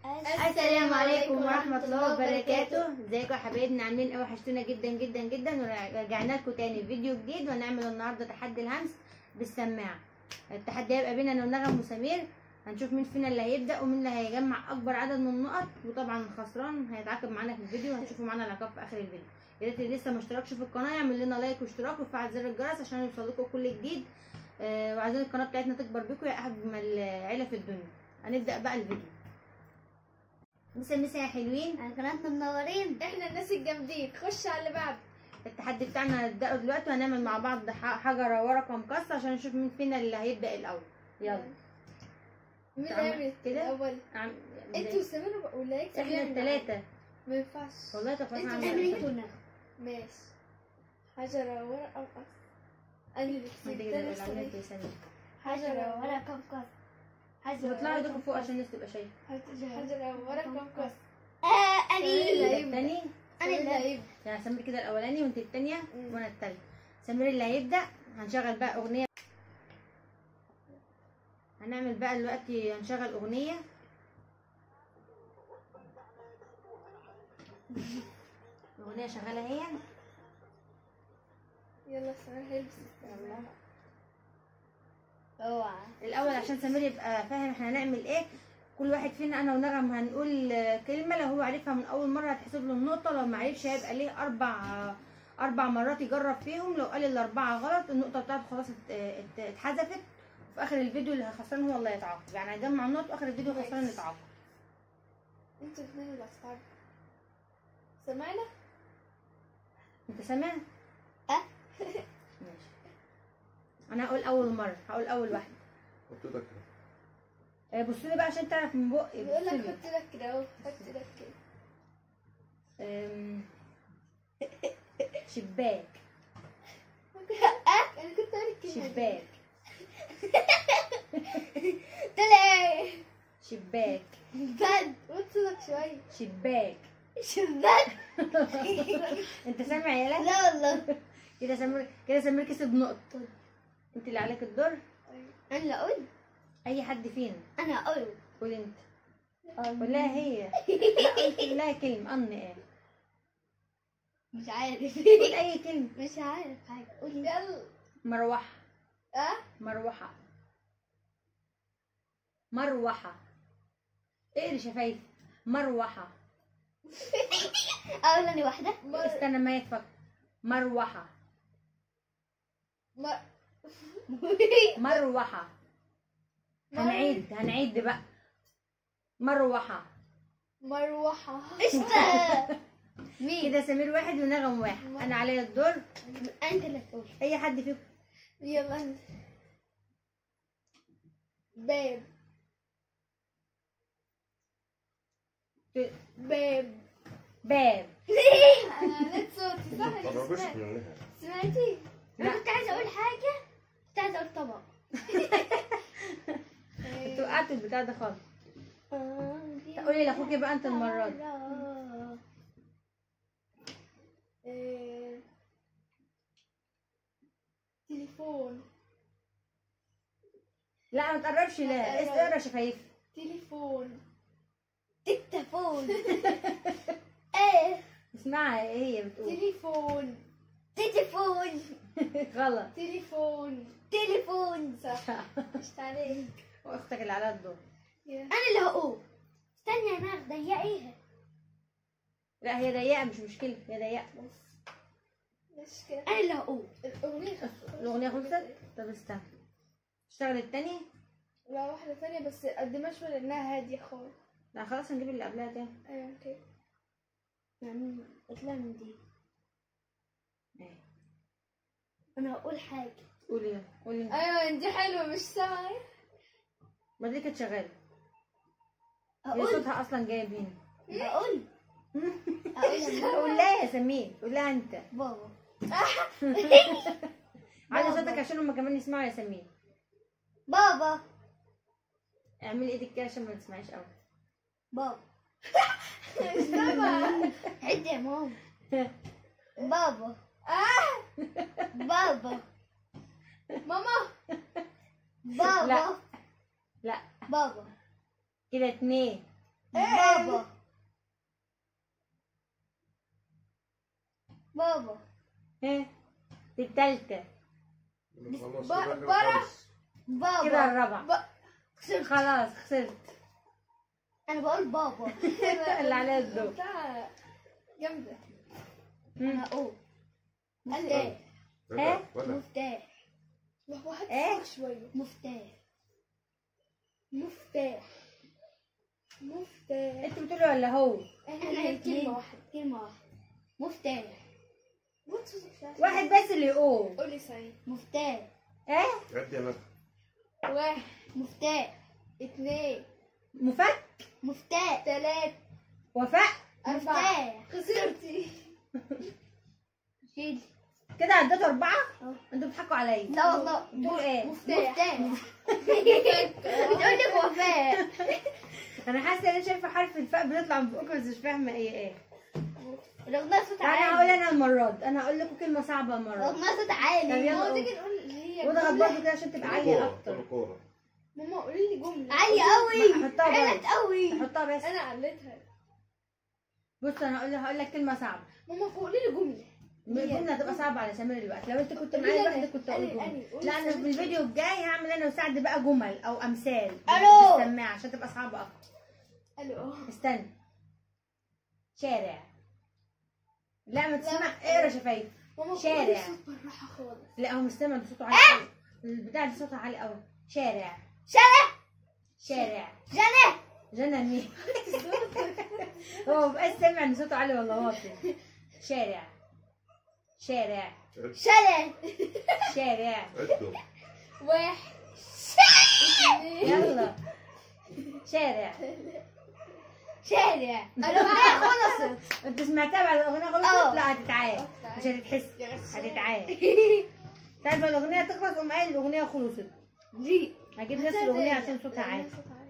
السلام عليكم ورحمة الله وبركاته ازيكم يا حبايبنا عاملين ايه وحشتونا جدا جدا جدا ورجعنا لكم تاني فيديو جديد وهنعمل النهارده تحدي الهمس بالسماعة التحدي هيبقى بينا انا ونغم وسمير هنشوف مين فينا اللي هيبدأ ومين اللي هيجمع اكبر عدد من النقط وطبعا الخسران هيتعاقب معانا في الفيديو وهتشوفوا معانا العقاب في اخر الفيديو يا ريت اللي لسه ما اشتركش في القناة يعمل لنا لايك واشتراك وفعل زر الجرس عشان يوصلكم كل جديد آه وعايزين القناة بتاعتنا تكبر بيكم يا اجمل عيلة في الدنيا هنبدأ بقى الفيديو مسا مسا يا حلوين على قناتنا منورين احنا الناس الجامدين خش على اللي بعد التحدي بتاعنا هنبدأه دلوقتي وهنعمل مع بعض ح- حجرة ورقة مقص عشان نشوف مين فينا اللي هيبدأ الأول يلا مين تعمل يعمل كده؟ الاول عم... انت وسمير ولا يكسب احنا يعمل التلاتة ما ينفعش والله طب خلاص انتوا هعمل تعملي كده. تعملي تونة ماشي حجرة ورقة وقص انا اللي انت كسبت كده انا اللي عملت اشتريت. يا سامي حجرة ولا كم كف حجرة واطلعوا ولا ايدكم كم فوق كف. عشان الناس تبقى شايفة حجرة ورقة وقص آه سمير أني اللي التاني أنا اللي اللي هيبدأ يعني سمير كده الأولاني وانت التانية مم. وانا التالتة سمير اللي هيبدأ هنشغل بقى أغنية هنعمل بقى دلوقتي هنشغل أغنية الأغنية شغالة هي يلا سمير هيلبس السماعة. اوعى الاول عشان سمير يبقى فاهم احنا هنعمل ايه كل واحد فينا انا ونغم هنقول آه، كلمه لو هو عارفها من اول مره هتحسب له النقطه لو ما عرفش هيبقى ليه اربع آه، اربع مرات يجرب فيهم لو قال الاربعه غلط النقطه بتاعته خلاص ات- ات- اتحذفت في اخر الفيديو اللي خسران هو اللي هيتعاقب يعني هيجمع النقط واخر الفيديو خسران يتعاقب انتوا الاثنين اللي هتتعبوا سمعنا؟ انت سامع أه. ماشي انا هقول اول مره هقول اول واحده حط ايدك آه، بصوا لي بقى عشان تعرف من بقي بيقول لك بصوا لي. حط ايدك كده اهو حط ايدك كده أم، شباك انا كنت هقول الكلمة دي. شباك طلع شباك بد وطي صوتك شوية شباك شباك انت سامع يا لا لا والله كده سمير كده سمير كسب نقطة انت اللي عليك الدور أنا اللي أقول اي حد فينا أنا أقول قول انت قول لها هي لا قلت لها كلمة ان ايه مش عارف قول اي كلمة مش عارف حاجة قولي يلا مروحة اه مروحة مروحة اقري شفايف مروحة أقول أنا واحدة مر... استنى ما يتفكر مروحة مر... مروحة هنعيد هنعيد بقى مروحة مروحة قشطة مين؟ كده سمير واحد ونغم واحد انا عليا الدور أنت اللي تقول اي حد فيكم يلا انت باب باب باب انا نت صوتي صح ما تقربش سمعت. منها سمعتي؟ لا. أنا كنت عايزة أقول حاجة كنت عايزة أقول طبق انت وقعت البتاع ده خالص قولي لاخوك بقى انت المرة دي آه، تليفون لا ما تقربش لا اس- اقرا شفايف تليفون تليفون ايه اسمعها ايه هي بتقول تليفون تليفون غلط تليفون تليفون صح مش عليك واختك اللي عليها الدور يا. انا اللي هقول استني يا نار ضيقيها لا هي ضيقه مش مشكله هي ضيقه مش كده انا اللي هقول الأغنية خلصت. الاغنيه خلصت طب استنى اشتغل التاني لا واحدة تانية بس قدمهاش شوية لأنها هادية خالص لا خلاص هنجيب اللي قبلها تاني أيوة كده يعني اطلع من دي ايه. انا هقول حاجه قولي يلا قولي انت. أيوة دي حلوة مش سامعة ما دي كانت شغاله هي هقول صوتها اصلا جايب هنا هقول هقول أنا. قول لها يا سمير قول لها انت بابا علي صوتك عشان هما كمان يسمعوا يا سمير بابا اعملي ايدك كده عشان ما تسمعيش قوي بابا مش سامعة عد يا ماما بابا بابا ماما بابا لا. لا بابا كده اتنين بابا بابا ها التالتة خلاص بر- كده برا. خلص. كده بابا الرابعة ب- خسرت خلاص خسرت انا بقول بابا اللي عليها الدور بتاع جامدة انا اقول قال مفتاح ايه؟ ولا ولا مفتاح واحد إيه؟ صعب شوية مفتاح مفتاح مفتاح انت بتقولي ولا هو احنا احنا هي اتنين كلمة واحدة كلمة واحدة مفتاح وات صوتك فيها؟ واحد بس اللي يقول قولي سعيد مفتاح ايه قد يا ندى واحد مفتاح اتنين مفك مفتاح تلاتة وفاء أربعة مفتاح خسرتي شيل كده عديت أربعة اه. انتوا بتضحكوا عليا لا والله بتقول ايه مفتاح بتقول لك وفاء انا حاسه ان انا شايفه حرف الفاء بيطلع من بقكم بس مش فاهمه ايه ايه الاغنية صوت انا هقول عالي انا المره دي انا هقول لكم كلمه صعبه المره دي الاغنية صوت طب عالي يلا ما قول. تيجي نقول اللي هي واضغط جملة. برضه كده عشان تبقى عاليه كورة اكتر قولوا كورة ماما قولي لي جملة عالية قوي حطها عالية برضه قوي حطها بس انا عليتها بص انا هقول هقول لك كلمه صعبه ماما قولي لي جملة الجمله هتبقى صعبه على سمير دلوقتي لو انت كنت قولي معايا لي لوحدك أنا. كنت اقول قولي- جمله قولي- قولي لا انا في سمير. الفيديو الجاي هعمل انا وسعد بقى جمل او امثال ألو. بالسماعه عشان تبقى صعبه اكتر الو استنى شارع لا ما تسمع لا. اقرا شفايف ماما شارع. قولي صوت بالراحة خالص لا هو مش سامع ده صوته عالي قوي البتاع ده صوته عالي قوي شارع شارع شارع جنة جنى مين هو مبقاش سامع ان صوته عالي ولا واطي شارع شارع شارع شارع عدوا واحد اثنين يلا شارع شارع الاغنية خلصت انت سمعتها بعد الاغنيه اه. خلصت لا هتتعاد مش هتتحس هتتعاد تعرف الاغنيه تخلص قوم قايل الاغنيه خلصت دي هجيب نفس الاغنيه عشان صوتها عالي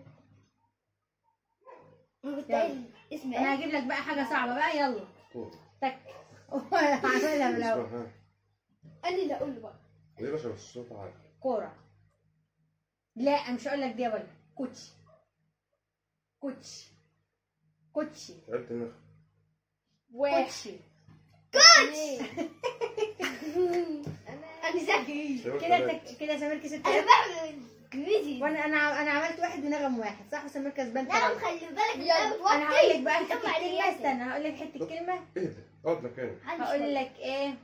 مفتاح اسم انا ايه هجيب لك بقى حاجه صعبه بقى يلا كورة تك هعملها من الاول اسمها انا اللي اقول له بقى ليه عشان الصوت عالي كوره لا مش هقول لك دي ولا كوتشي كوتشي كوتشي عد نخ واحد كوتشي اثنين انا انا ذكي كده تك... كده سمير كسبت انا ثلاثة. بعمل انجليزي وانا انا انا عملت واحد ونغم واحد صح وسمير كسبان لا ثلاثة خلي بالك يلا، انت انا هقول لك بقى بتوطي حته على كلمه ياسر. استنى هقول لك حته كلمه ايه ده؟ اقعد مكانك هقول لك ايه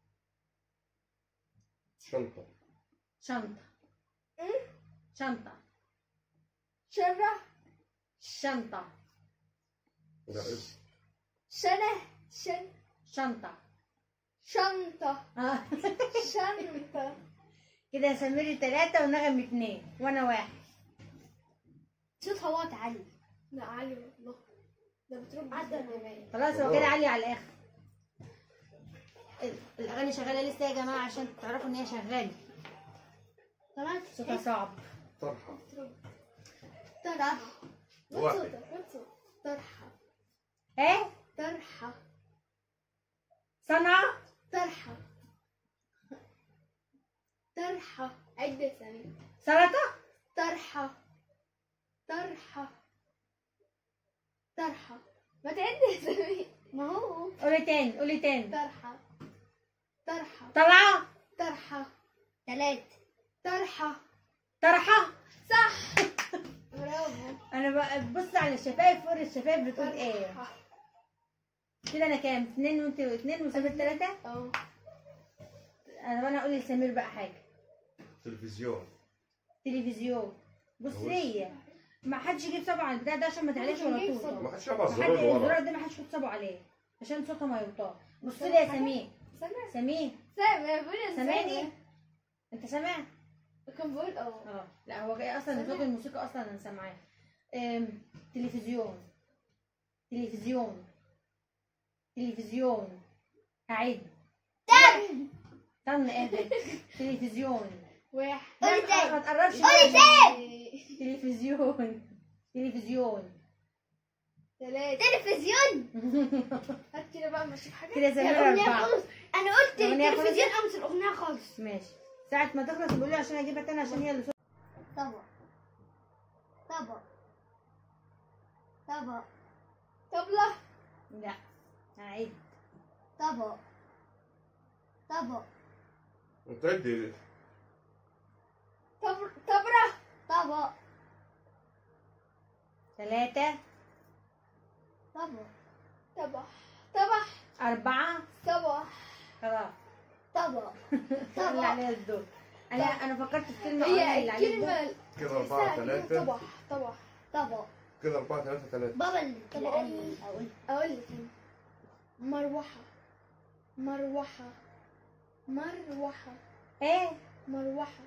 شنطة شنطه شنطه شرع شنطه لا اسم شنه شن شنطه شنطة آه. شنطة كده يا سمير ثلاثة ونغم اثنين وانا واحد صوتها واطي عالي لا عالي والله ده بترد عدى الجمال خلاص هو كده عالي على الاخر ال- الاغاني شغاله لسه يا جماعه عشان تعرفوا ان هي شغاله تمام صوتها صعب طرحة طرح واحد. وات صوتك وات صوتك طرحة ايه طرحة صنعاء طرحة طرحة عدة ثانية سلطه طرحة طرحة طرحة ما تعد ثانية ما هو قولي تاني قولي تاني طرحة طرحة طلعه طرحة ثلاث طرحة طرحه صح برافو انا بقى بص على الشفايف فوق الشفايف بتقول ايه طرحة. كده انا كام اثنين وانت اثنين وسمير ثلاثة اه انا وانا اقول لسمير بقى حاجه تلفزيون تلفزيون بص ليا ما حدش يجيب صبعه على البتاع ده عشان ما تعليش ولا يجيب توصل ما حدش يلعب ما على حد الزرار اللي الزرار ورا ده ما حدش يحط صبعه عليه عشان صوتها ما يوطاش بص لي يا سمير سامع سمير سامع بقول سامعني انت سامع كان بقول اه اه لا هو جاي اصلا سامع. صوت الموسيقى اصلا انا سامعاه أم، تلفزيون تلفزيون تلفزيون هعيد استنى ايه ده تلفزيون واحد قولي لا، تاني. ما تقربش قولي مني. تلفزيون تلفزيون ثلاثة تلفزيون هات كده بقى ما اشوف حاجة كده سمير الاغنيه اربعه خلص انا قلت الأغنية التلفزيون امس الاغنيه خلص ماشي ساعة ما تخلص بقول لي عشان اجيبها تاني عشان هي اللي صوت طبق طبق طبق طبلة لا هعيد طبق طبق انت عدي طبر طبرة طبق ثلاثة طبق طبح طبح أربعة طبح خلاص طبق اللي طبق عليها الدور أنا أنا فكرت في كلمة قلنا هي اللي عليه الدور الكلمة كده أربعة السهلة ثلاثة طبح طبح طبق كده أربعة ثلاثة ثلاثة بابا اللي طب اللي أقول- قال لي أقول أقول لك أنا. مروحة مروحة مروحة إيه مروحة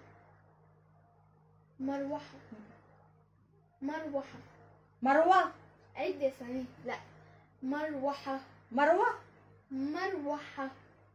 مروحة مروحة مروة عد يا سمير لا مروحة مروة مروحة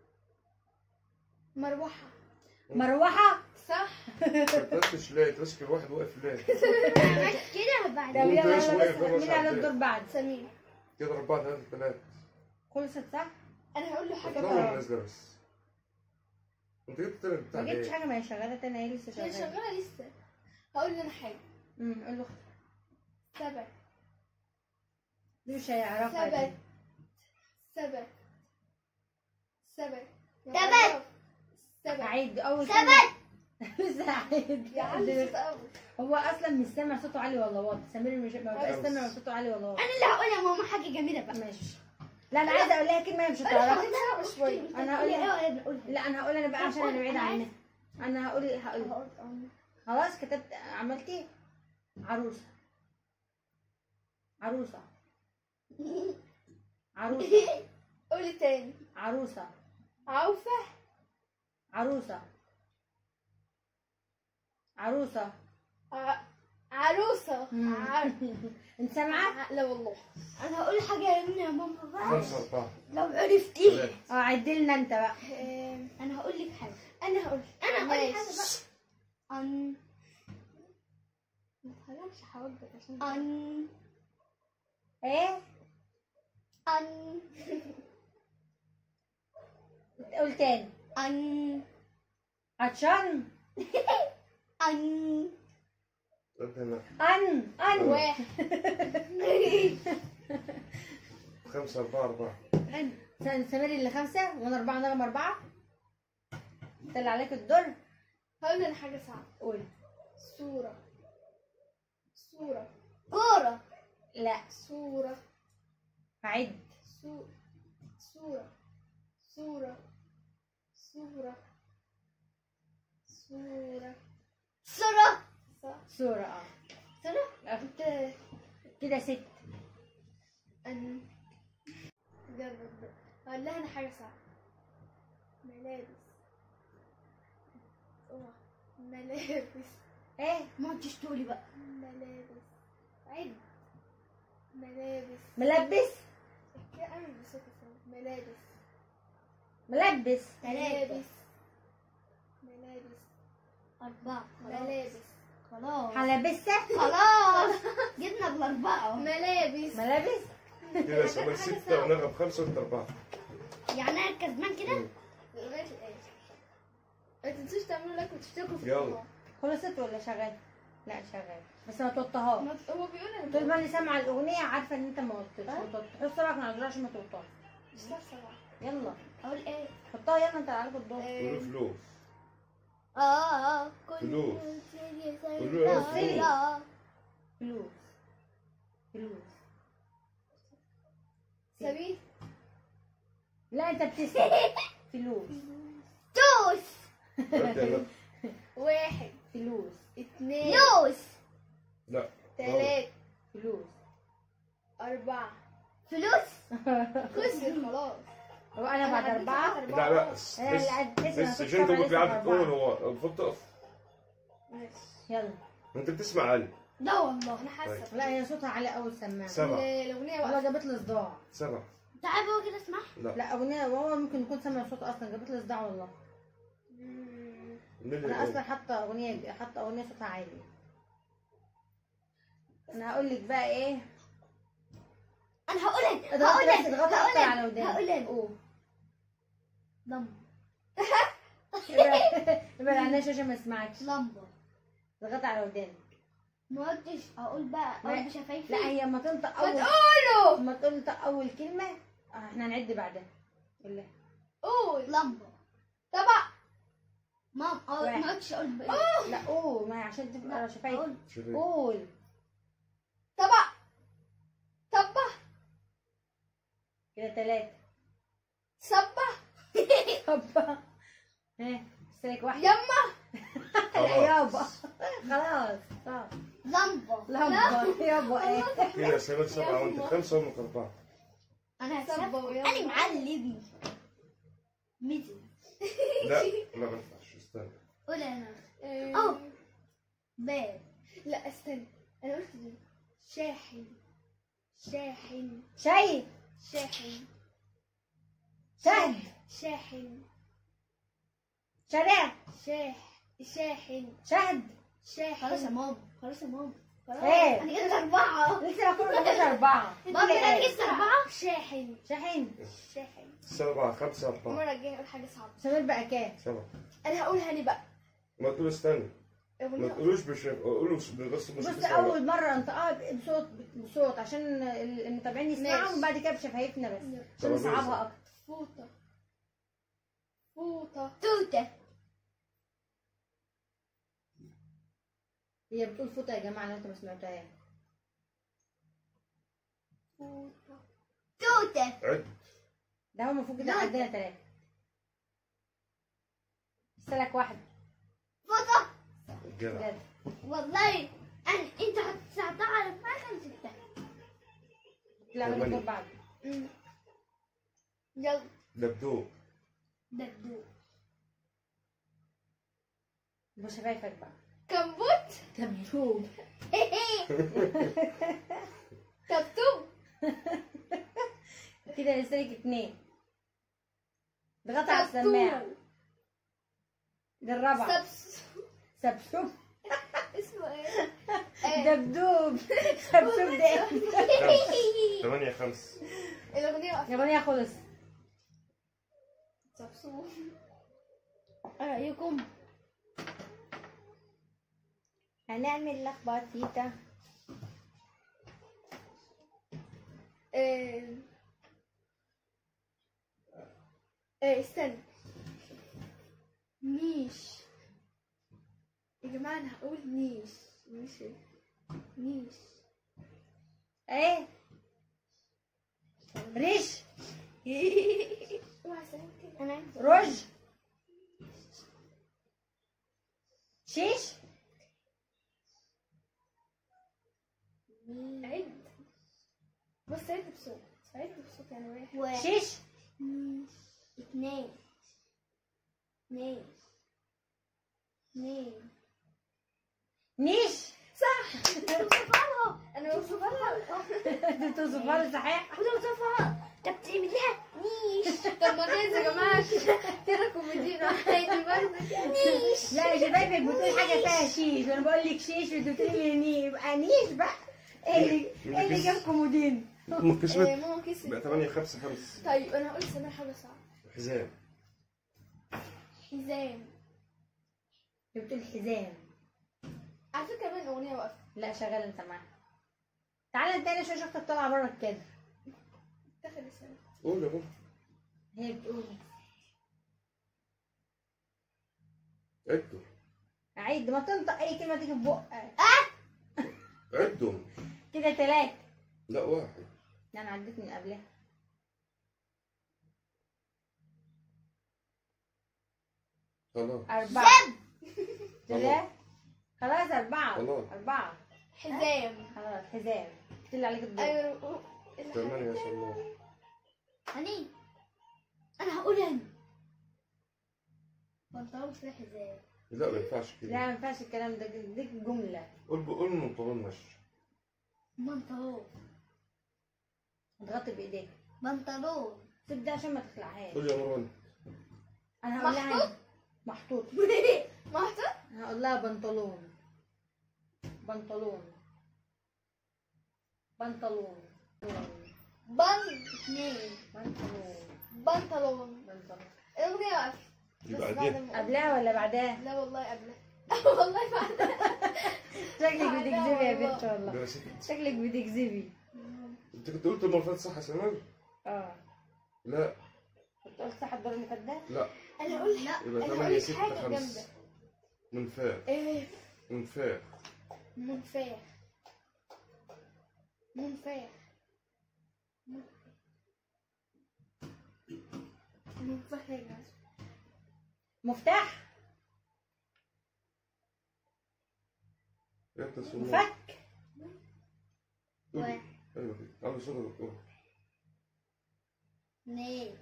مروحة مروحة صح ما تركش ليه تمسك الواحد واقف ليه كده بعد طب وأنت يلا إيش يلا واقف بس بره مين على ساعتين؟ الدور بعد سمير كده أربعة ثلاثة ثلاثة خلصت صح؟ أنا هقول له حاجة اطلعوا بقى. من الناس ده بس انت جبت التلات بتاع ما جبتش ايه؟ حاجة ما هي شغالة تاني هي لسه هي شغالة شغالة لسه هقول له أنا حاجة امم قول له ثبت دي مش هيعرفها دي. ثبت ثبت ثبت ثبت. ثبت هعيد أول ثبت. كلمة. لسه هعيد يا عم صوت أول هو أصلا مش سامع صوته عالي ولا واطي سمير مش ما بقاش خمس. سامع صوته عالي ولا واطي انا اللي هقول يا ماما حاجه جميله بقى ماشي لا أنا عايزة أقول لها كلمة هي مش انا هتعرفها هقولها شوية. أنا هقول لها ايه قولها لا أنا هقول أنا بقى عشان أنا بعيدة عنها أنا هقول هقول هقول خلاص كتبت عملتي عروسة عروسة عروسة قولي تاني عروسة عوفة عروسة عروسة ع... عروسة مم. ع... انت سامعة؟ ع... لا والله انا هقول حاجه يا ماما بقى خمسة أربعة لو عرفتي ثلاثة اه عدي لنا انت بقى آم، انا هقول لك حاجه أنا هقول انا هقول ماشي. حاجه بقى ان ما تخليش حواجبك عشان ان ايه؟ ان قول تاني ان عطشان ان قد هنا ان ان واحد خمسة أربعة أربعة س- سمير اللي خمسة وانا اربعة نغم اربعة طلع عليك الدور هقول أنا حاجة صعبة قول صورة صورة كوره لا صورة هعد صو... صورة صورة صورة صورة صوره صح صورة اه صوره آه. انت كده ست أن جرب بقى. هقول لها أنا حاجة صعبة ملابس اوعى ملابس ايه؟ ما انتش تقولي بقى ملابس عد ملابس ملبس كده اعمل بصوت سوا. ملابس ملبس ملابس ملابس اربعه ملابس خلاص حلبسة خلاص جبنا بالاربعه ملابس ملابس كده شمال ستة ونغم خمسة وأنت أربعة يعني انا كسبان كده لغاية الآخر ما تنسوش تعملوا لايك وتشتركوا في يلا. القناة خلصت ولا شغال؟ لا شغال بس ما توطهاش ما- هو بيقول انا طول ما انا سامعة الأغنية عارفة إن أنت ما وطيتش ما توطي. حط صبعك من الأزرار عشان ما توطاش مش صح صراحة يلا اقول ايه حطها يلا أنت عليك الدور قولوا فلوس اه كل فلوس. شيء قولوا إيه فلوس سيطرة. فلوس فلوس سمير لا أنت بتسأل فلوس توس قد هنا واحد فلوس اثنين فلوس لا ثلاثة فلوس أربعة فلوس خسر خلاص هو أنا بعد عديت أربعة ثلاث لا لا بس. بس أنا اللي قاعد تسمع بس صوت عشان انت طبعا كنت لسه قاعد أربعة. تقول هو المفروض تقف ماشي يلا انت بتسمع علي لا والله أنا حاسة لا هي صوتها عالي أوي السماعة سبعة الأغنية والله واقفة جابت لي صداع سبعة تعال هو كده اسمع لا لا أغنية وهو ممكن يكون سامع صوته أصلا جابت لي صداع والله مم. مين اللي أنا أصلا يقول؟ حاطة أغنية حاطة أغنية صوتها عالي أنا هقول لك بقى إيه انا هقول لك اضغطي هقول بس لك اضغطي هقول أكتر على لك ودانك هقول لك قول لمبه ابعد عنها شاشة ما اسمعكش لمبه اضغطي على ودانك ما قلتش اقول بقى لا. اقول بشفايفي لا هي اما تنطق ما اول تقولوا اما تنطق اول كلمه آه، احنا هنعد بعدها قول قول لمبه طبق مام أقول واحد. ما قلتش اقول بقى لا قول ما هي عشان تبقى شفايف أقول. شوفي قول طبق طبق كده ثلاثة صبة هوبا ها استلك واحدة يما لا يابا خلاص خلاص لمبه لمبة يابا ايه كده سبت سبعة وانت خمسة وامك أربعة انا صبة هكسب ويلا. انا معلم ميزي لا لا ما ينفعش استنى قول انا إيه. أو. باب لا استنى انا قلت دي شاحن شاحن شاي شاحن شهد شاحن شارع شاح شاحن شهد شاحن خلاص يا ماما خلاص يا ماما ايه انا كده اربعه لسه ما كنا مش أربعة بابا انا كده اربعه شاحن شاحن شاحن سبعة خمسة أربعة المرة الجاية أقول حاجة صعبة سمير بقى كام سبعة أنا هقول هاني بقى ما تقول استنى ما أغنية تقولوش بش قولوا بس بس بص بس أول مرة انطقها بصوت بصوت عشان المتابعين يسمعوا ماشي. وبعد كده بشفايفنا بس عشان ترابيزة. نصعبها أكتر فوطة فوطة توته هي بتقول فوطة يا جماعة لو انتوا ما سمعتوهاش فوطة توته عد ده هو المفروض كده لا. عندنا ثلاثة استلك واحدة فوطه جدع بجد والله انا انت هتساعدها على دماغك انا سبتها لا ما ثمانية. دول بعض أمم. يلا دبدوب دبدوب بشفايفك بقى كمبوت دبدوب كبتوب كده لسه لك اتنين ضغط على السماعة كبتوب ده الرابعة سبس سبسوب اسمه ايه؟ ايه دبدوب سبسوب ده إيه؟ خمس ثمانية خمس الأغنية واقفة الأغنية خلص سبسوب رايكم هنعمل لخبطيطة ايه ايه استنى نيش يا جماعة أنا هقول نيش نيش إيه؟ نيش ايه ريش اوعى سلام كده انا عايزة رج شيش عد بص عد بصوت عد بصوت يعني واحد واحد شيش اثنين اثنين اثنين نيش صح توصفها انا بوصفها لها توصفها لي صحيح توصفها طب تعملها نيش طب ما تنسى يا جماعة كده كوميديين عادي برضه نيش لا شفايفك بتقول حاجة فيها شيش وانا بقول لك شيش وانت بتقولي لي ني يبقى نيش بقى ايه اللي ايه اللي جاب كومودين أمك إيه، كسبت ماما كسبت بقى ثمانية خمسة خمس طيب انا هقول سامع حاجة صعبة حزام حزام بتقول حزام على فكرة كمان الأغنية واقفة لا شغال انت معاها تعالى انت انا شوف شفتك طالعه بره الكادر تاخد السنة قول يا بابا هي بتقول عدوا عيد ما تنطق اي كلمه تيجي في بقك عدوا كده تلاتة لا واحد لا انا عديت من قبلها خلاص أربعة كده خلاص أربعة خلاص. أربعة حزام خلاص حزام قلت اللي عليك الدور ايوه الحاجة- ثمانية يا شاء الله هني انا هقول انا بنطلون فيه حزام لا ما ينفعش لا كده ما ينفعش الكلام ده ديك جملة قول قول من طولون مشي بنطلون تغطي بإيديك بنطلون سيب ده عشان ما تخلعهاش قول يا مروان أنا هقول لها محطوط؟ محطوط محطوط هقول لها بنطلون بنطلون بنطلون بن اثنين بنطلون بنطلون بنطلون الأغنية واقفة يبقى بس بعد دي ما- قبلها ولا بعدها؟ لا والله قبلها والله فعلا شكلك بتكذبي يا بنت والله ده ست شكلك بتكذبي انت كنت قلت المره اللي فاتت صح يا سلمان؟ اه لا كنت قلت صح الدور اللي فات ده لا انا اقول لا يبقى انا 8 اقول 6 حاجه 5 جامده منفاخ ايه منفاخ منفاخ منفاخ منفاخ يا جماعة. مفتاح انت سلمان مفك قولي. ايوه كده على صوتك دكتور اثنين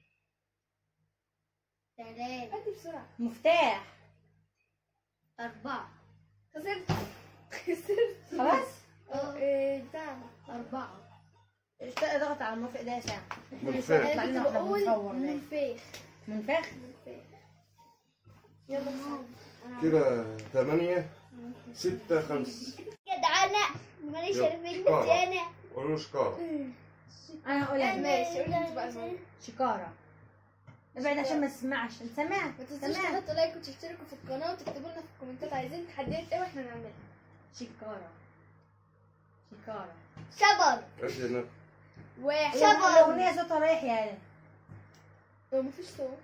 ثلاثة هاتي بسرعه مفتاح أربعة خسرت خسرت خلاص اه إيه، بتاع أربعة اشتاق ضغط على الموافق ده ساعة منفاخ هيطلع انا لنا كنت واحنا بقول بنصور ده. منفاخ منفخ منفاخ يلا بسرعة. كده 8 6 5 جدعانة ماليش يلا. عارفين آه. نسيانة قولوا شكارة انا هقول لك ماشي، قولي انت بقى المرة. شكارة ابعد عشان ما تسمعش انت سمعت ما تنسوش سمعت تحطوا لايك وتشتركوا في القناه وتكتبوا لنا في الكومنتات عايزين تحديات ايه واحنا نعملها شكارة شكارة شبر ادي انا واحد شبر. الأغنية صوتها رايح يعني هو مفيش صوت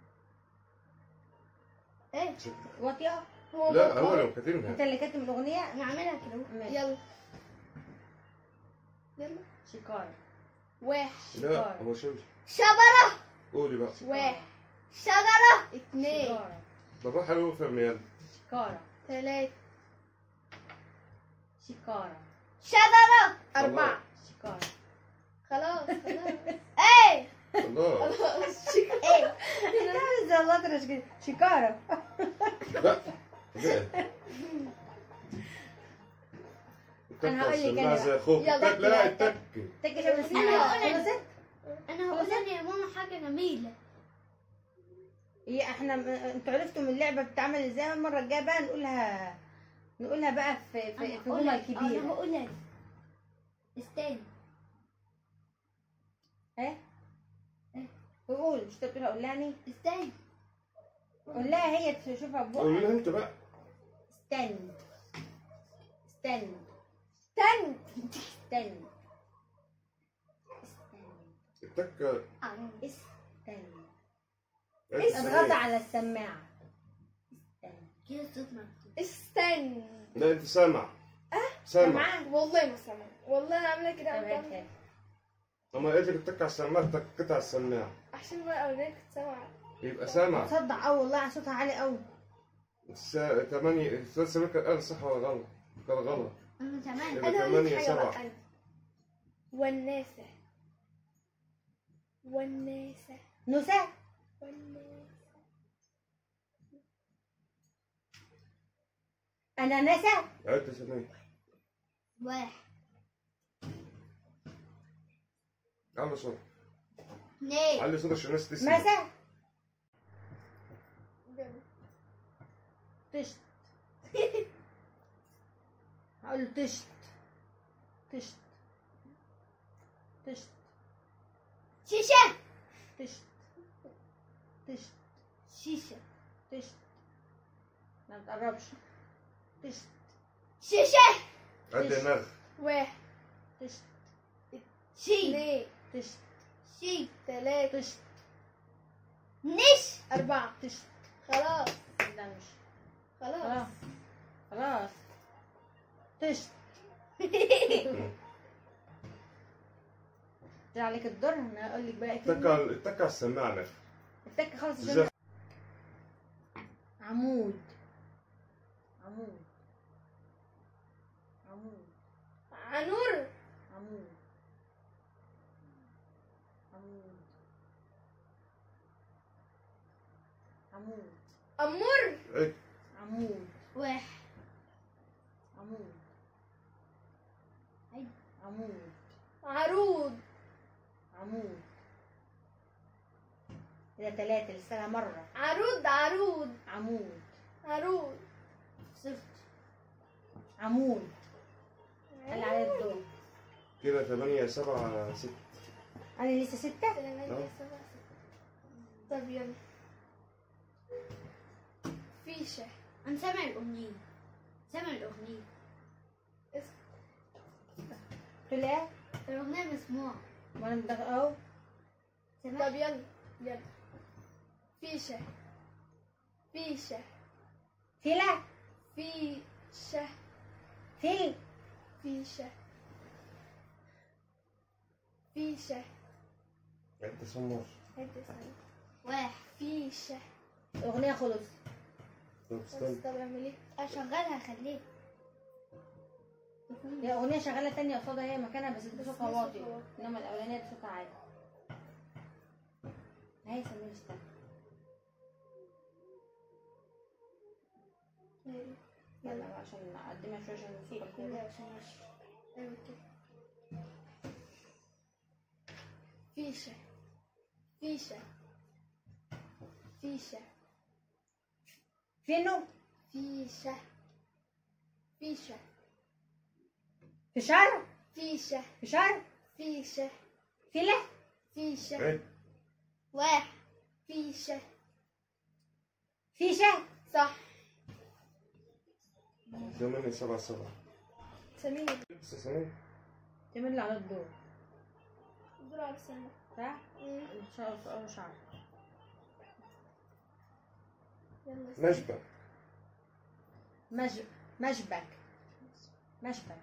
ايه واطية هو لا هو- هو لو انت كاتبها اللي كاتب الأغنية نعملها كده ماشي. يلا يلا شكارة واحد لا هو شوش شبرة قولي بقى واحد شجرة اتنين شكارة بالراحة قوي فهم يلا شكارة تلاتة شكارة شجرة أربعة شكارة خلاص خلاص ايه الله خلاص ايه انت عامل زي الأطرش كده شكارة لا بقى أنا هقول لك التكة أنا زي اخوك يلا. التك لا التك تكي شوف بس أنا هقول لك. خلصت انا هقول انا يا ماما حاجة جميلة هي احنا انتوا عرفتوا من اللعبة بتتعمل ازاي المرة الجاية بقى نقولها نقولها بقى في في, في جمل انا كبيرة هقول لك استنى ايه قول مش تقول اقول لها أنا؟ استنى قول لها هي تشوفها قولي ببقها لها انت بقى استنى استنى تن استنى استنى التكة استنى عدت اضغط سريع. على السماعة استنى كده الصوت مكتوب استنى لا انت سامع سامع سمعت والله ما سامع والله انا عامله كده تمام عاملة كده. اما قلت لك التك على السماعة تكت على السماعة عشان بقى اوريك كنت سامعه يبقى سامع تصدق اه والله صوتها عالي قوي الساعة 8 الثلاث سنوات كان قال صح ولا غلط؟ كان غلط انا كمان يبقى انا اقول لك 8 حاجه 7 بقى انا والناسه والناسه نساء والناسه انا نسا عدت سنين واحد على صوت اثنين علي صوت عشان الناس تسمع مسا تشت هقول له تشت تشت تشت شيشة تشت تشت شيشة تشت ما تقربش تشت شيشة عد دماغ واحد تشت شي اثنين تشت شي ثلاثة تشت نش أربعة تشت خلاص لا مش خلاص خلاص خلاص تشت جه عليك الدور انا اقول لك بقى التك كلمة. على التك على السماعة نفسها التك خلاص ازاي؟ عشان عمود عمود عمود عنور عمود عمود عمود أمور عد عمود واحد عمود أي. عمود عروض عمود كده تلاتة لسه مرة عروض عروض عمود عروض صفر عمود قال عليه الدور كده 8 7 6 أنا لسه ستة ثمانية سبعة ستة. طب يلا فيشة انا سامع الاغنيه سامع الاغنيه تقول ايه؟ الاغنيه مسموعه ما انا مدغ- اهو سامع طب يلا يلا فيشة فيشة فيلة فيشة فيل فيشة فيشة انت سمار هدي ثانية واحد فيشة الاغنيه خلص طب بس استنى طب اعمل ايه؟ اشغلها خليه هي اغنيه شغاله تانية قصادها هي مكانها بس دي صوتها بس واطي صوتها واطي. انما الاولانيه دي صوتها عالي هي سمير استنى أيوة. يلا بقى عشان اقدمها شويه عشان الصوت يلا كده عشان ماشي ايوه كده فيشة فيشة فيشة فينو فيشة فيشة فشار فيشة فشار فيشة فيلة فيشة عد واحد فيشة فيشه صح ثمانية سبعة سبعة سمير لسه ثمانية تعمل لي على الدور دور على سنة صح؟ ان شاء الله شعر يلا نجبة مج مشبك مشبك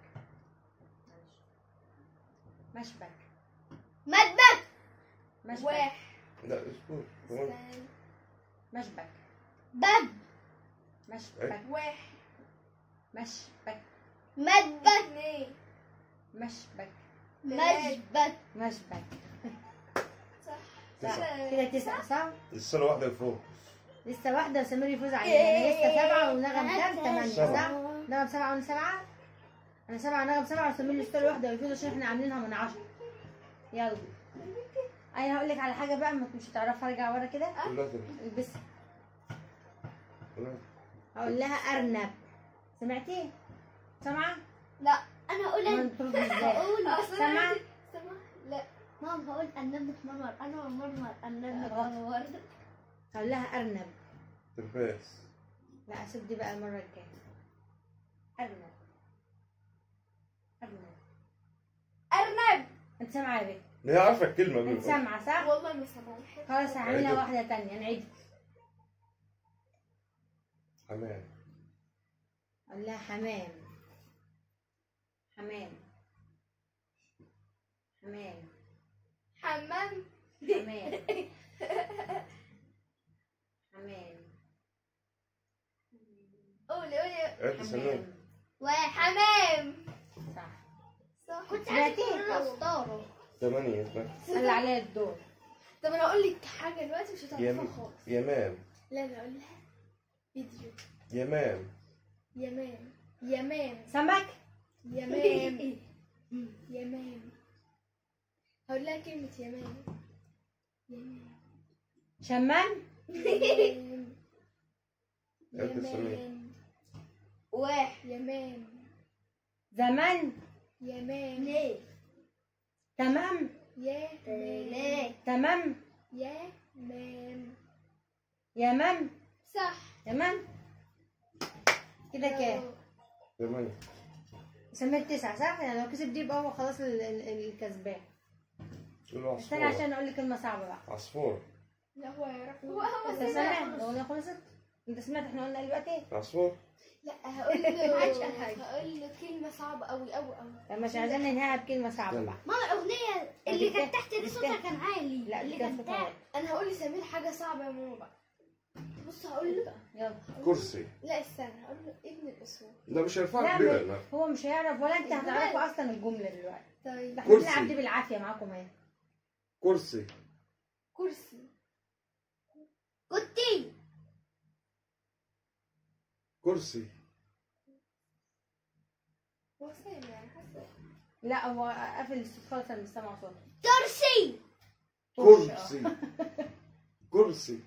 مشبك مدبك مشبك واحد لا اصبر كمان استنى. مشبك بب مشبك واحد مشبك مدبك اثنين مشبك مجبك مشبك صح تسعة. كده تسعة صح؟ السنة واحدة فوق لسه واحدة وسمير يفوز علينا يعني لسه سبعة ونغم كام؟ ثمانية سبعة. صح؟ نغم سبعة وانا سبعة أنا سبعة ونغم سبعة وسمير لسه واحدة ويفوز عشان احنا عاملينها من عشرة يلا أنا هقول لك على حاجة بقى ما مش هتعرفها ارجع ورا كده كلها تبقى البسها كلها هقول لها أرنب سمعتي؟ سامعة؟ لا انا اقول ما أنا بترد ازاي؟ اقول سامعة؟ سمع لا ماما هقول النمل متمرمر انا متمرمر النمل غلط. متمرمر هقول لها أرنب تلباس لا أسيب دي بقى المرة الجاية أرنب أرنب أرنب أنت سامعة يا بنت؟ هي عارفة الكلمة أنت بيقول سامعة صح؟ والله ما سمعوا خلاص هعملها عيدوا. واحدة تانية نعيد حمام أقول لها حمام حمام حمام حمام حمام حمام قولي قولي عد سنين حمام واحد حمام صح صح كنت سمعتي؟ عايزة اختاره ثمانية بقى. اللي عليا الدور طب انا اقول لك حاجه دلوقتي مش هتعرفها يم... خالص يمام لا انا اقول لها فيديو يمام يمام يمام سمك يمام يمام هقول لها كلمة يمام يمام شمام يمام عد سنين يمام واحد يمام زمان يمام اثنين تمام يمام تمام يمام يمام صح تمام كده كام ثمانية سميت تسعة صح؟ يعني لو كسب دي يبقى هو خلاص ال- ال- الكسبان قولوا استنى عصفورة عشان اقول لك كلمة صعبة بقى عصفور لا هو يعرف هو هو انت سامع؟ الأغنية خلصت؟ انت سمعت احنا قلنا دلوقتي؟ عصفور لا هقول عادش له أحد. هقول له كلمة صعبة أوي أوي أوي طب مش عايزين ننهيها بكلمة صعبة بقى ماما الاغنيه اللي كانت تحت دي صوتها كان عالي لا اللي دي كانت كانت صوتها تحت واطي. أنا هقول لسمير حاجة صعبة يا ماما بقى بص هقول له يلا كرسي لا استنى هقول له ابن الأسود لا مش هينفع لا كبيرة ما- لا هو مش هيعرف ولا انت هتعرفوا اصلا الجملة دلوقتي طيب ده احنا كرسي. بنلعب دي بالعافية معاكم اهي كرسي كرسي كنتي كرسي هو سامع يعني حاسة لا هو قافل الصوت خالص انا مش سامعه صوته كرسي كرسي كرسي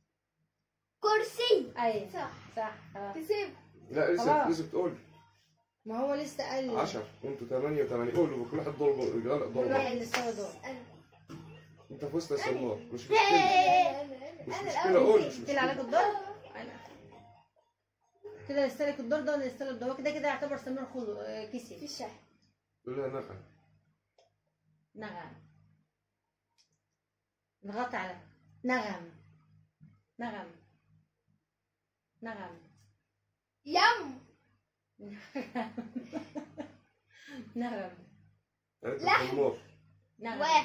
كرسي ايوه صح صح خلاص كسب لا لسه خلاص. لسه بتقول ما هو لسه قال عشر وانتوا ثمانية وثمانية قولوا كل واحد ضرب غلق كل واحد ضربة لسه دور أنا انت فزت يا سمار مش مشكلة أنا أنا مش أنا مشكلة الأول قول مش قلت لي عليك مشكلة الدور انا كده اللي استلك الدور ده ولا اللي استلك الدور كده كده يعتبر سمير خلو آه، كسب في شهر قول لها نغم نغم نغطي على نغم نغم نغم يم نغم عرفت لحم. الحمار نغم واحد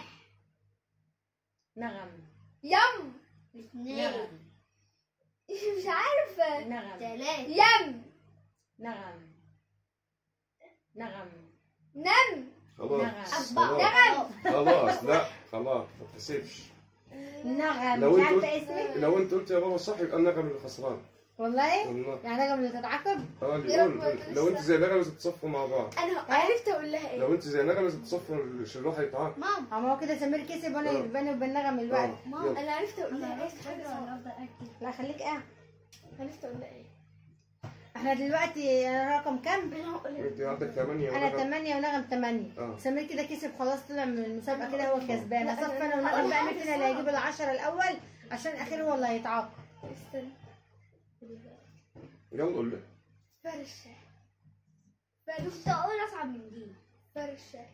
نغم يم اثنين نغم مش عارفة نغم ثلاثة يم نغم نغم نم خلاص نغم. خلاص خلاص لا خلاص ما تحسبش نغم لو مش انت عارفه قلت اسمك لو انت قلت يا بابا صح يبقى النغم اللي خسران والله والله يعني نغم اللي تتعاقب اه اللي يا يقول رب ما تنسى. لو انت زي نغم لازم تصفوا مع بعض انا عرفت اقول لها ايه لو انت زي نغم لازم تصفوا الشلوح هيتعاقب ماما اما هو كده سمير كسب وانا آه. بيني وبين نغم الوقت اه ماما. يلا. انا عرفت اقول لها ايه حاجة صعبة. لا خليك قاعد عرفت اقول لها ايه احنا دلوقتي أنا رقم كام؟ انا هقول انت لها عندك 8 انا 8 ونغم 8 اه. سمير كده كسب خلاص طلع من المسابقه كده هو الكسبان لا، اصف أنا- انا ونغم أنا بقى حاجة مين فينا اللي هيجيب صعبة. العشرة الاول عشان الاخير هو اللي هيتعاقب استنى يلا قول لها فرشة كنت فرشة اقول اصعب من دي فرشة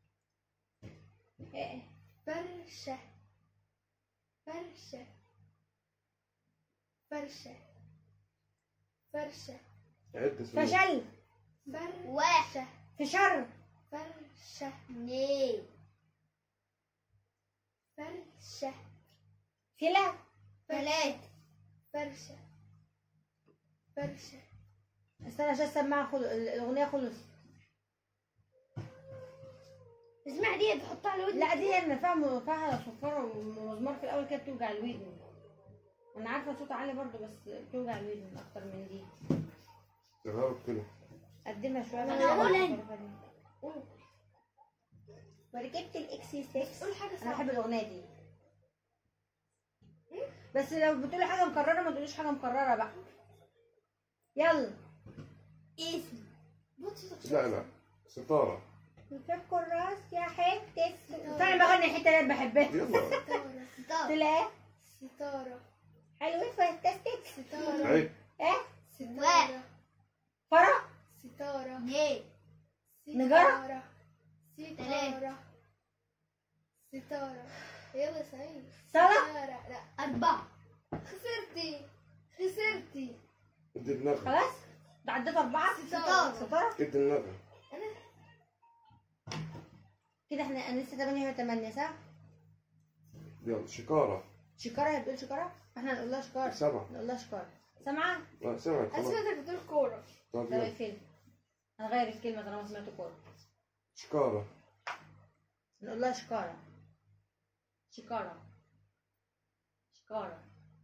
ايه فرشة فرشة فرشة فرشة عد اسمها فشل فرشة في شر فرشة اثنين فرشة كلا ثلاثة فرشة فرشة استنى عشان السماعه خل... الاغنيه خلص اسمع دي تحطها على ودنك لا دي انا فاهمه فيها صفاره ومزمار في الاول كده بتوجع الودن انا عارفه صوت عالي برضو بس بتوجع الودن اكتر من دي تغرب كده قدمها شويه أنا بقى. أقول أنا. وركبت الاكسي 6 قول حاجة انا بحب صعبة الاغنيه دي بس لو بتقولي حاجه مكرره ما تقوليش حاجه مكرره بقى يلا اسم بص صوتك لا لا ستارة فك الراس يا حته فعلا بغني الحته اللي أنا بحبها يلا ستارة ستار تلاقي ستارة حلوين فانتاستيك ستارة عيب ايه ستارة فرح ستارة اثنين نجارة؟ ستارة تلاتة. ستارة ستارة يلا سعيد صلاة ستارة لا أربعة خسرتي خسرتي ادي النغم خلاص ده عديت اربعه ستارة. ستاره ادي النغم كده احنا انا لسه 8 8 صح؟ يلا شكارة شكاره هي بتقول شكاره؟ احنا نقول لها شكاره سبعة نقول لها شكاره سامعه؟ لا سمعت خلاص اسمعتك بتقول كورة طب طب يلا اقفل هنغير الكلمه طالما سمعت كوره شكارة نقول لها شكاره شكاره شكاره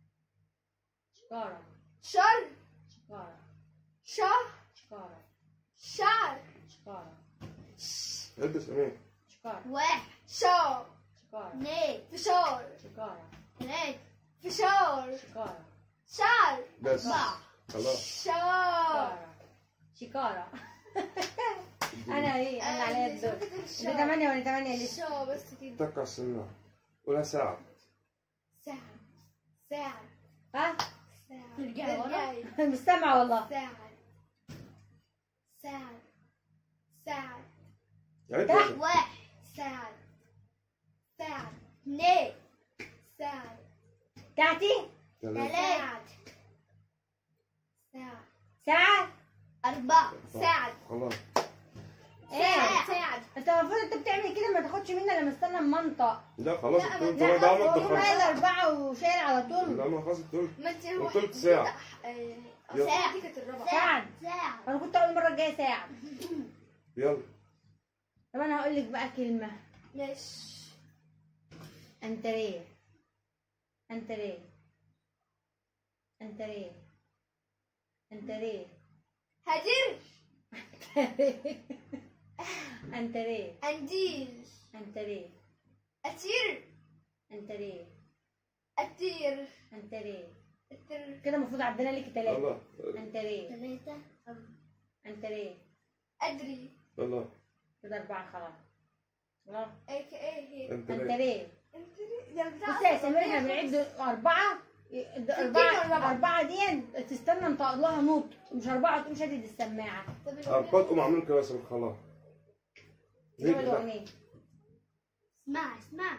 شكاره شر شكاره شهر شكاره شعر شكاره عد اسمها شكاره واحد شعر شكاره اثنين فشار شكاره ثلاثة فشار شكاره شعر بس أربعة خلاص شعر شكاره انا ايه انا عليا الدور ده الدور 8 ولا 8 لسه شعر بس كده تقع السماعة ولا ساعة ساعة ساعة ها ساعة ترجعي ورا؟ ترجعي. مش سامعه والله ساعة ساعة ساعة عد يلا واحد ساعة ساعة اثنين ساعة بتاعتي ثلاثة ساعة ساعة ساعه أربعة ساعة خلاص ايه ساعة انت المفروض انت بتعمل كده ما تاخدش مني لما استنى المنطق لا خلاص لا، التلت لا هو ده عمل هو قال خلاص اربعه وشايل على طول لا ما خلاص التلت ما انت هو وتلت ساعة. آه، يلا. ساعة دي كانت الرابعة ساعد ساعة انا كنت اول مره الجايه ساعه يلا طب انا هقول لك بقى كلمه ماشي انتريه انتريه انتريه انتريه هدير انتريه أنديل انتريه أتير انتريه أتير انتريه أتير كده المفروض عدينا لك ثلاثه الله انتريه ثلاثة انتريه أدري الله كده اربعه خلاص خلاص اي كي اي هي انت ليه انتريه أنت ده بتاع بصي يا سمير احنا بنعد اربعه أربعة أربعة دي تستنى انطق لها نوت مش أربعة تقوم شادد السماعة طب أربعة تقوم عاملين كده بس خلاص زي ليه ما كده؟ الأغنية اسمع اسمع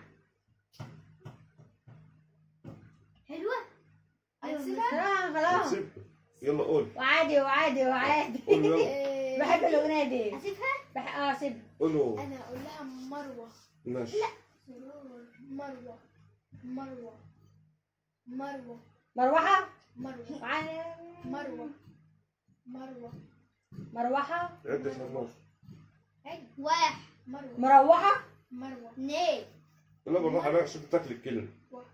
حلوة هتسيبها خلاص خلاص سيب. يلا قول وعادي وعادي وعادي قول يلا إيه، بحب الأغنية دي اسيبها بح... اه سيب قولوا انا اقول لها مروه ماشي مروه مروه مروه مروحة مروه وعادي. مروه مروه مروحة عد يا فنان واحد مروه مروحة مروه اثنين لا بالراحة لا عشان تاكل الكلمة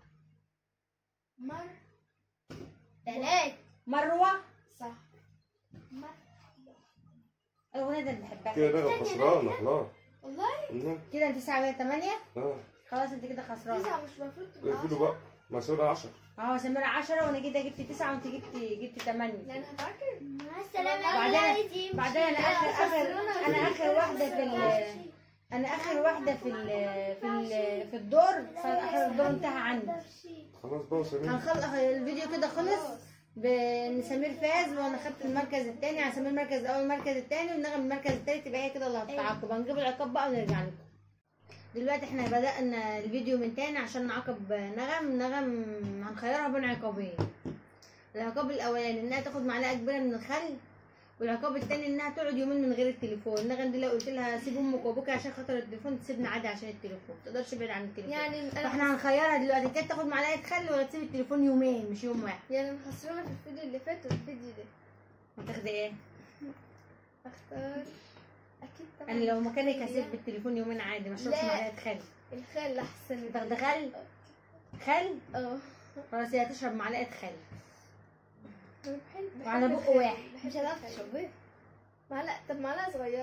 مر ثلاثة مروة صح مر الأغنية دي اللي بحبها كده بقى خسرانة خلاص والله نعم. كده انت تسعة تمانية اه خلاص انت كده خسرانة تسعة مش المفروض تبقى اقفلوا عشرة بقى مسؤولة 10 اهو سميرة عشرة وانا كده جبت تسعة وانت جبت جبت تمانية لأن هتعكر مع السلامة بعدين- يا عايزين. بعدين انا اخر اخر انا اخر واحدة في ال انا اخر واحدة في ال في ال في الدور فاخر الدور انتهى عندي خلاص بقى وسمير هنخلص الفيديو كده خلص بان سمير فاز وانا خدت المركز الثاني يعني سمير المركز الاول المركز الثاني والنغم المركز الثالث تبقى هي كده اللي هتتعاقب هنجيب العقاب بقى ونرجع لكم دلوقتي احنا بدأنا الفيديو من تاني عشان نعاقب نغم نغم هنخيرها بين عقابين العقاب الاولاني انها تاخد معلقه كبيره من الخل والعقاب التاني انها تقعد يومين من غير التليفون نغم دي لو قلت لها سيب امك وابوك عشان خاطر التليفون تسيبنا عادي عشان التليفون ما تقدرش تبعد عن التليفون يعني أنا فاحنا هنخيرها دلوقتي كانت تاخد معلقه خل ولا تسيب التليفون يومين مش يوم واحد يعني أنا خسرانة في الفيديو اللي فات والفيديو ده هتاخدي ايه؟ أختار أكيد طبعا انا لو مكانك هسيب بالتليفون يومين عادي ما اشربش لا. معلقه خل الخال أحسن تاخدي خل خل اه خلاص هي هتشرب معلقه خل أنا بحب وعلى بحب بق الخال. واحد. بحب مش هتعرف الخال. تشربيه معلقة طب معلقة صغيرة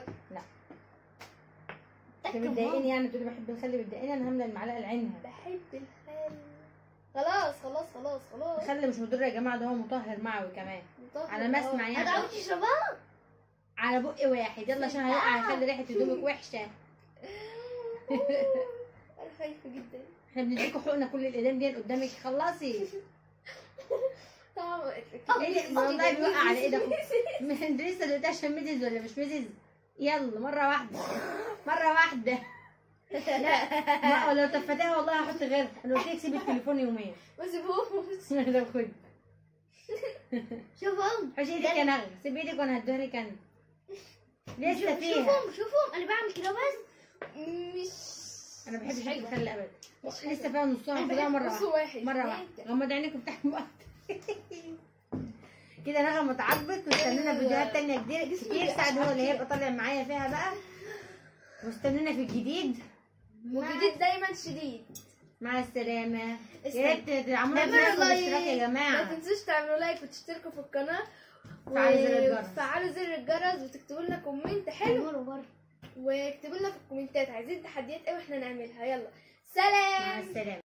انت بتضايقني يعني بتقولي بحب الخل بتضايقني انا هملى المعلقه لعينها بحب الخال خلاص خلاص خلاص خلاص الخل مش مضر يا جماعه ده هو مطهر معوي كمان مطهر. على ما اسمع آه. يعني هتعرف تشربها؟ على بق واحد يلا عشان هيقع هيخلي ريحه هدومك وحشه أنا خايفة جدا احنا بنديكوا حقنه كل الايدين دي قدامك خلصي طعم ليه والله بيوقع على ايدك انت لسه دلوقتي عشان ميزز ولا مش ميزز يلا مره واحده مره واحده لا لو تفتها والله هحط غيرها انا قلت لك سيبي التليفون يومين ما سيبوش لو خد شوفهم حوش ايدك يا نغم سيب ايدك وانا هديها لك انا لسه فيها شوفهم شوفهم أنا بعمل كده بس مش انا ما بحبش اكل خل ابدا لسه فيها نصها أنا كلها بحب مره نص واحده واحد مره واحده غمض عينك وافتح بقك كده نغم اتعاقبت واستنونا في فيديوهات تانية كتير كتير سعد هو اللي هيبقى طالع معايا فيها بقى واستنونا في الجديد وجديد دايما شديد مع السلامة استنى. يا ريت تعملوا تعملوا لايك لايك. واشتراك يا ما جماعة تنسوش تعملوا لايك وتشتركوا في القناة وفعلوا زر الجرس. وتفعلوا زر الجرس وتكتبوا لنا كومنت حلو حلو برضه واكتبوا لنا في الكومنتات عايزين تحديات ايه واحنا نعملها يلا مع سلام السلامة